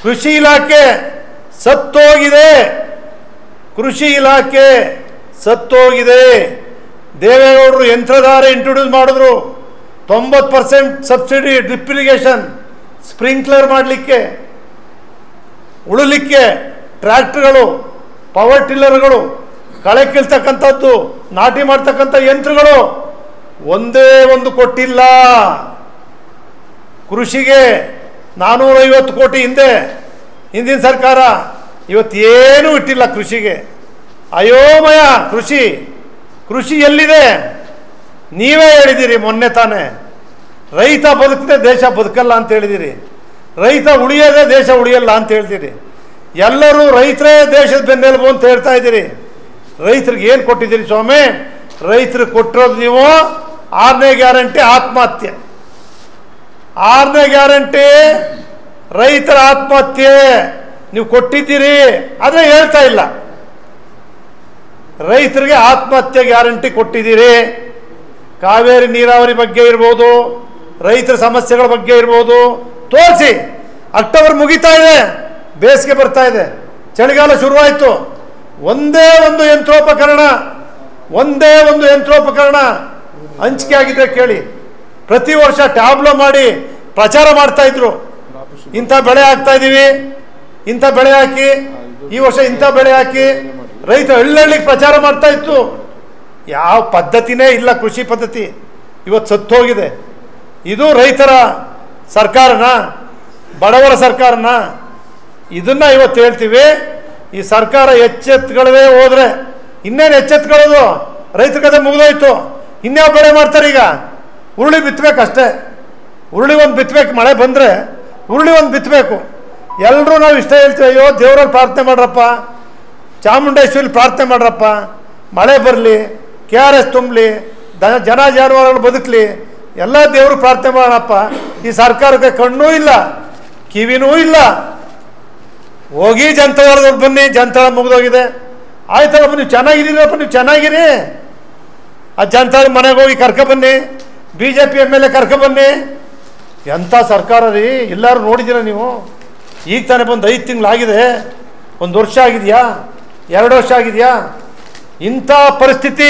ಕೃಷಿ ಇಲಾಖೆ ಸತ್ತೋಗಿದೆ ಕೃಷಿ ಇಲಾಖೆ ಸತ್ತೋಗಿದೆ ದೇವೇಗೌಡರು ಯಂತ್ರಧಾರ ಇಂಟ್ರೊಡ್ಯೂಸ್ ಮಾಡಿದ್ರು ತೊಂಬತ್ತು percent subsidy drip irrigation sprinkler ಮಾಡಲಿಕ್ಕೆ ಉಳಲಿಕ್ಕೆ ಟ್ರ್ಯಾಕ್ಟರ್ಗಳು ಪವರ್ ಟಿಲ್ಲರ್ಗಳು ಕಳೆ ಕೀಳ್ತಕ್ಕಂಥದ್ದು ನಾಟಿ ಮಾಡ್ತಕ್ಕಂಥ ಯಂತ್ರಗಳು ಒಂದೇ ಒಂದು ಕೊಟ್ಟಿಲ್ಲ ಕೃಷಿಗೆ ನಾನ್ನೂರೈವತ್ತು ಕೋಟಿ ಹಿಂದೆ ಹಿಂದಿನ ಸರ್ಕಾರ ಇವತ್ತೇನೂ ಇಟ್ಟಿಲ್ಲ ಕೃಷಿಗೆ ಅಯೋಮಯ ಕೃಷಿ ಕೃಷಿ ಎಲ್ಲಿದೆ ನೀವೇ ಹೇಳಿದ್ದೀರಿ ಮೊನ್ನೆ ತಾನೇ ರೈತ ಬದುಕದೆ ದೇಶ ಬದುಕಲ್ಲ ಅಂತ ಹೇಳಿದಿರಿ ರೈತ ಉಳಿಯದೆ ದೇಶ ಉಳಿಯಲ್ಲ ಅಂತ ಹೇಳ್ತೀರಿ ಎಲ್ಲರೂ ರೈತರೇ ದೇಶದ ಬೆನ್ನೆಲುಬು ಅಂತ ಹೇಳ್ತಾ ಇದ್ದೀರಿ ರೈತರಿಗೆ ಏನು ಕೊಟ್ಟಿದ್ದೀರಿ ಸ್ವಾಮಿ ರೈತರಿಗೆ ಕೊಟ್ಟಿರೋದು ನೀವು ಆರನೇ ಗ್ಯಾರಂಟಿ ಆತ್ಮಹತ್ಯೆ ಆರನೇ ಗ್ಯಾರಂಟಿ ರೈತರ ಆತ್ಮಹತ್ಯೆ ನೀವು ಕೊಟ್ಟಿದ್ದೀರಿ ಆದರೆ ಹೇಳ್ತಾ ಇಲ್ಲ ರೈತರಿಗೆ ಆತ್ಮಹತ್ಯೆ ಗ್ಯಾರಂಟಿ ಕೊಟ್ಟಿದ್ದೀರಿ ಕಾವೇರಿ ನೀರಾವರಿ ಬಗ್ಗೆ ಇರ್ಬೋದು ರೈತರ ಸಮಸ್ಯೆಗಳ ಬಗ್ಗೆ ಇರ್ಬೋದು ತೋರಿಸಿ ಅಕ್ಟೋಬರ್ ಮುಗಿತಾ ಇದೆ ಬೇಸಿಗೆ ಬರ್ತಾ ಇದೆ ಚಳಿಗಾಲ ಶುರುವಾಯಿತು ಒಂದೇ ಒಂದು ಯಂತ್ರೋಪಕರಣ ಒಂದೇ ಒಂದು ಯಂತ್ರೋಪಕರಣ ಹಂಚಿಕೆ ಆಗಿದೆ ಕೇಳಿ ಪ್ರತಿ ವರ್ಷ ಟ್ಯಾಬ್ಲೋ ಮಾಡಿ ಪ್ರಚಾರ ಮಾಡ್ತಾ ಇದ್ರು ಇಂಥ ಬೆಳೆ ಹಾಕ್ತಾ ಇದ್ದೀವಿ ಇಂಥ ಬೆಳೆ ಹಾಕಿ ಈ ವರ್ಷ ಇಂಥ ಬೆಳೆ ಹಾಕಿ ರೈತ ಹಳ್ಳಹಳ್ಳಿಗೆ ಪ್ರಚಾರ ಮಾಡ್ತಾ ಇತ್ತು ಯಾವ ಪದ್ಧತಿನೇ ಇಲ್ಲ ಕೃಷಿ ಪದ್ಧತಿ ಇವತ್ತು ಸತ್ತೋಗಿದೆ ಇದು ರೈತರ ಸರ್ಕಾರನ ಬಡವರ ಸರ್ಕಾರನ ಇದನ್ನ ಇವತ್ತು ಹೇಳ್ತೀವಿ ಈ ಸರ್ಕಾರ ಎಚ್ಚೆತ್ಗಳೇ ಹೋದ್ರೆ ಇನ್ನೇನು ಎಚ್ಚೆತ್ಕೊಳ್ಳೋದು ರೈತರ ಕತೆ ಮುಗಿದೋಯ್ತು ಇನ್ಯಾವ ಬೆಳೆ ಮಾಡ್ತಾರೆ ಈಗ ಉರುಳಿ ಬಿತ್ತಬೇಕಷ್ಟೇ ಉರುಳಿ ಒಂದು ಬಿತ್ತಬೇಕು ಮಳೆ ಬಂದರೆ ಉರುಳಿ ಒಂದು ಬಿತ್ತಬೇಕು ಎಲ್ಲರೂ ನಾವು ಇಷ್ಟ ಹೇಳ್ತೀವಿ ಅಯ್ಯೋ ದೇವರಲ್ಲಿ ಪ್ರಾರ್ಥನೆ ಮಾಡ್ರಪ್ಪ ಚಾಮುಂಡೇಶ್ವರಿ ಪ್ರಾರ್ಥನೆ ಮಾಡ್ರಪ್ಪ ಮಳೆ ಬರಲಿ ಕೆ ಆರ್ ಎಸ್ ತುಂಬಲಿ ದ ಜನ ಜಾನುವಾರುಗಳು ಬದುಕಲಿ ಎಲ್ಲ ದೇವರು ಪ್ರಾರ್ಥನೆ ಮಾಡೋಣಪ್ಪ ಈ ಸರ್ಕಾರಕ್ಕೆ ಕಣ್ಣೂ ಇಲ್ಲ ಕಿವಿನೂ ಇಲ್ಲ ಹೋಗಿ ಜನತಾದಳದವ್ರು ಬನ್ನಿ ಜನತಾಳ ಮುಗಿದೋಗಿದೆ ಆಯ್ತಲ್ಲಪ್ಪ ನೀವು ಚೆನ್ನಾಗಿದ್ದೀರಪ್ಪ ನೀವು ಚೆನ್ನಾಗಿರಿ ಆ ಜನತಾಳ ಮನೆಗೆ ಹೋಗಿ ಕರ್ಕೊಬನ್ನಿ B J P M L A ಕರ್ಕೊಬನ್ನಿ ಎಂಥ ಸರ್ಕಾರ ರೀ ಎಲ್ಲರೂ ನೋಡಿದ್ದೀರ ನೀವು ಈಗ ತಾನೇ ಬಂದು ಐದು ತಿಂಗಳಾಗಿದೆ ಒಂದು ವರ್ಷ ಆಗಿದೆಯಾ ಎರಡು ವರ್ಷ ಆಗಿದೆಯಾ ಇಂಥ ಪರಿಸ್ಥಿತಿ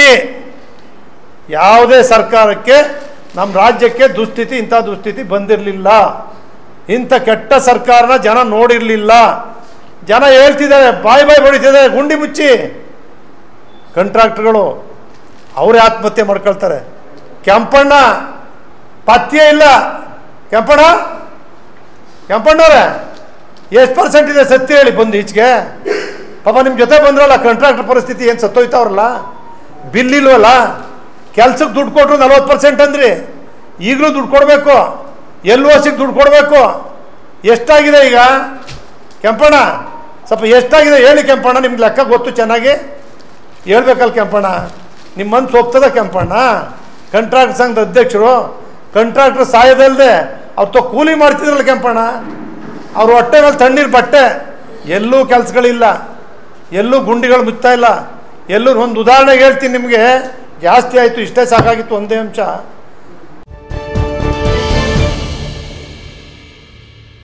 ಯಾವುದೇ ಸರ್ಕಾರಕ್ಕೆ ನಮ್ಮ ರಾಜ್ಯಕ್ಕೆ ದುಸ್ಥಿತಿ ಇಂಥ ದುಸ್ಥಿತಿ ಬಂದಿರಲಿಲ್ಲ ಇಂಥ ಕೆಟ್ಟ ಸರ್ಕಾರನ ಜನ ನೋಡಿರಲಿಲ್ಲ ಜನ ಹೇಳ್ತಿದ್ದಾರೆ ಬಾಯಿ ಬಾಯಿ ಬಡಿತಿದ್ದಾರೆ ಗುಂಡಿ ಮುಚ್ಚಿ ಕಾಂಟ್ರಾಕ್ಟ್ರುಗಳು ಅವರೇ ಆತ್ಮಹತ್ಯೆ ಮಾಡ್ಕೊಳ್ತಾರೆ ಕೆಂಪಣ್ಣ ಪಥ್ಯ ಇಲ್ಲ ಕೆಂಪಣ್ಣ ಕೆಂಪಣ್ಣವ್ರೆ ಎಷ್ಟು ಪರ್ಸೆಂಟ್ ಇದೆ ಸತ್ಯ ಹೇಳಿ ಬಂದು ಈಚೆಗೆ ಪಾಪ ನಿಮ್ಮ ಜೊತೆ ಬಂದ್ರಲ್ಲ ಕಾಂಟ್ರಾಕ್ಟರ್ ಪರಿಸ್ಥಿತಿ ಏನು ಸತ್ತೋಯ್ತಾವ್ರಲ್ಲ ಬಿಲ್ ಇಲ್ವಲ್ಲ ಕೆಲ್ಸಕ್ಕೆ ದುಡ್ಡು ಕೊಟ್ಟರು ನಲ್ವತ್ತು ಪರ್ಸೆಂಟ್ ಅಂದ್ರಿ ಈಗಲೂ ದುಡ್ಡು ಕೊಡಬೇಕು ಎಲ್ ಓ ಸಿಗೆ ದುಡ್ಡು ಕೊಡಬೇಕು ಎಷ್ಟಾಗಿದೆ ಈಗ ಕೆಂಪಣ್ಣ ಸ್ವಲ್ಪ ಎಷ್ಟಾಗಿದೆ ಹೇಳಿ ಕೆಂಪಣ್ಣ ನಿಮ್ಗೆ ಲೆಕ್ಕ ಗೊತ್ತು ಚೆನ್ನಾಗಿ ಹೇಳ್ಬೇಕಲ್ಲ ಕೆಂಪಣ್ಣ ನಿಮ್ಮ ಮನ್ಸು ಒಪ್ತದ ಕೆಂಪಣ್ಣ ಕಂಟ್ರಾಕ್ಟ್ ಸಂಘದ ಅಧ್ಯಕ್ಷರು ಕಂಟ್ರಾಕ್ಟರ್ ಸಾಯೋದಲ್ದೆ ಅವ್ರು ತೊ ಕೂಲಿ ಮಾಡ್ತಿದ್ರಲ್ಲ ಕೆಂಪಣ್ಣ ಅವ್ರ ಹೊಟ್ಟೆ ಮೇಲೆ ತಣ್ಣೀರು ಬಟ್ಟೆ ಎಲ್ಲೂ ಕೆಲಸಗಳಿಲ್ಲ ಎಲ್ಲೂ ಗುಂಡಿಗಳು ಮುಚ್ತಾ ಇಲ್ಲ ಎಲ್ಲೂ ಒಂದು ಉದಾಹರಣೆಗೆ ಹೇಳ್ತೀನಿ ನಿಮಗೆ ಜಾಸ್ತಿ ಆಯಿತು ಇಷ್ಟೇ ಸಾಕಾಗಿತ್ತು ಒಂದೇ ಅಂಶ